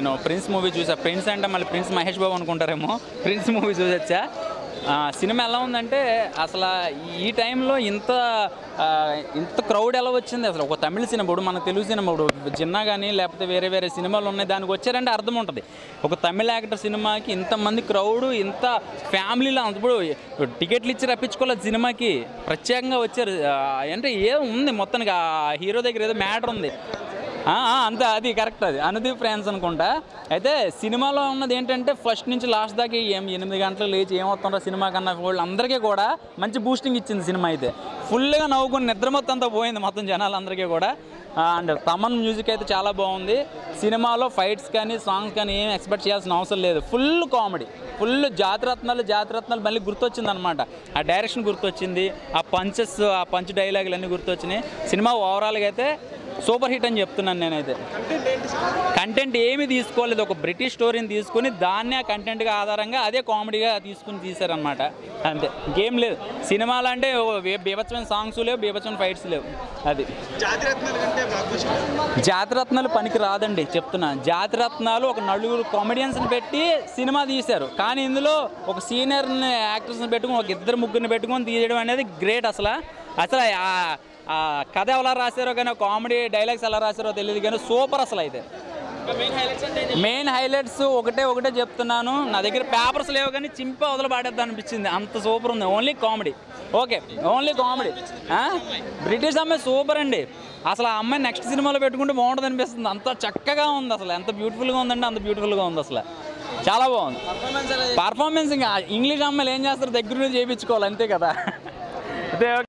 నేను prince movie చూసా prince అంటే మళ్ళీ ప్రిన్స్ మహేష్ బాబు అనుకుంటారేమో ప్రిన్స్ మూవీ చూసొచ్చా ఆ, సినిమా ఎలా ఉందంటే అసలు ఈ టైంలో ఇంత ఆ, ఇంత క్రౌడ్ ఎలా వచ్చింది అసలు ఒక తమిళ సినిమా ఇప్పుడు మన తెలుగు సినిమా ఇప్పుడు జిన్నా కానీ లేకపోతే వేరే వేరే సినిమాలు ఉన్నాయి దానికి వచ్చారంటే అర్థం ఉంటుంది ఒక తమిళ యాక్టర్ సినిమాకి ఇంతమంది క్రౌడ్ ఇంత ఫ్యామిలీలో అంత ఇప్పుడు టికెట్లు ఇచ్చి రప్పించుకోలేదు సినిమాకి ప్రత్యేకంగా వచ్చారు ఆ, అంటే ఏదో ఉంది మొత్తానికి ఆ హీరో దగ్గర ఏదో మ్యాటర్ ఉంది ఆ, ఆ, అంతే అది కరెక్ట్ అది అనుదీప్ ఫ్రాన్స్ అనుకుంటా అయితే సినిమాలో ఉన్నది ఏంటంటే ఫస్ట్ నుంచి లాస్ట్ దాకా ఏం ఎనిమిది గంటలు లేచి ఏమవుతుందో సినిమా కన్నా వాళ్ళు అందరికీ కూడా మంచి బూస్టింగ్ ఇచ్చింది సినిమా అయితే ఫుల్గా నవ్వుకుని నిద్ర మొత్తం అంతా పోయింది మొత్తం జనాలందరికీ కూడా అండ్ తమన్ మ్యూజిక్ అయితే చాలా బాగుంది సినిమాలో ఫైట్స్ కానీ సాంగ్స్ కానీ ఏం ఎక్స్పెక్ట్ చేయాల్సిన అవసరం లేదు full comedy full Jathi Ratnalu Jathi Ratnalu మళ్ళీ గుర్తొచ్చింది అనమాట ఆ డైరెక్షన్ గుర్తొచ్చింది ఆ పంచెస్ ఆ పంచ్ డైలాగులు అన్నీ గుర్తొచ్చినాయి సినిమా ఓవరాల్గా అయితే సూపర్ హిట్ అని చెప్తున్నాను నేనైతే కంటెంట్ ఏమి తీసుకోలేదు ఒక బ్రిటిష్ స్టోరీని తీసుకుని దాన్నే ఆ కంటెంట్గా ఆధారంగా అదే కామెడీగా తీసుకుని తీశారనమాట అంతే గేమ్ లేదు సినిమాలు అంటే ఓ బీ- బీభత్సమైన సాంగ్స్ లేవు బీభత్సమైన ఫైట్స్ లేవు అది జాతిరత్నాల కంటే బాగా జాతిరత్నాలు పనికి రాదండి చెప్తున్నా జాతిరత్నాలు ఒక నలుగురు కామెడియన్స్ని పెట్టి సినిమా తీశారు కానీ ఇందులో ఒక సీనియర్ యాక్టర్స్ని పెట్టుకుని ఒక ఇద్దరు ముగ్గురిని పెట్టుకొని తీయడం అనేది గ్రేట్ అసలు అసలు ఆ- ఆ కథ ఎలా రాశారో కానీ కామెడీ డైలాగ్స్ ఎలా రాశారో తెలియదు కానీ సూపర్ అసలు అయితే మెయిన్ హైలైట్స్ ఒకటే ఒకటే చెప్తున్నాను నా దగ్గర పేపర్స్ లేవు కానీ చింపి వదల పాడేద్దాం అనిపించింది అంత సూపర్ ఉంది only comedy okay only comedy British అమ్మాయి సూపర్ అండి అసలు ఆ అమ్మాయి నెక్స్ట్ సినిమాలో పెట్టుకుంటే బాగుంటుంది అనిపిస్తుంది అంత చక్కగా ఉంది అసలు ఎంత బ్యూటిఫుల్గా ఉందంటే అంత బ్యూటిఫుల్గా ఉంది అసలు చాలా బాగుంది పర్ఫార్మెన్స్ ఇంకా ఇంగ్లీష్ అమ్మాయిలు ఏం చేస్తారు దగ్గర నుంచి చేయించుకోవాలి అంతే కదా అదే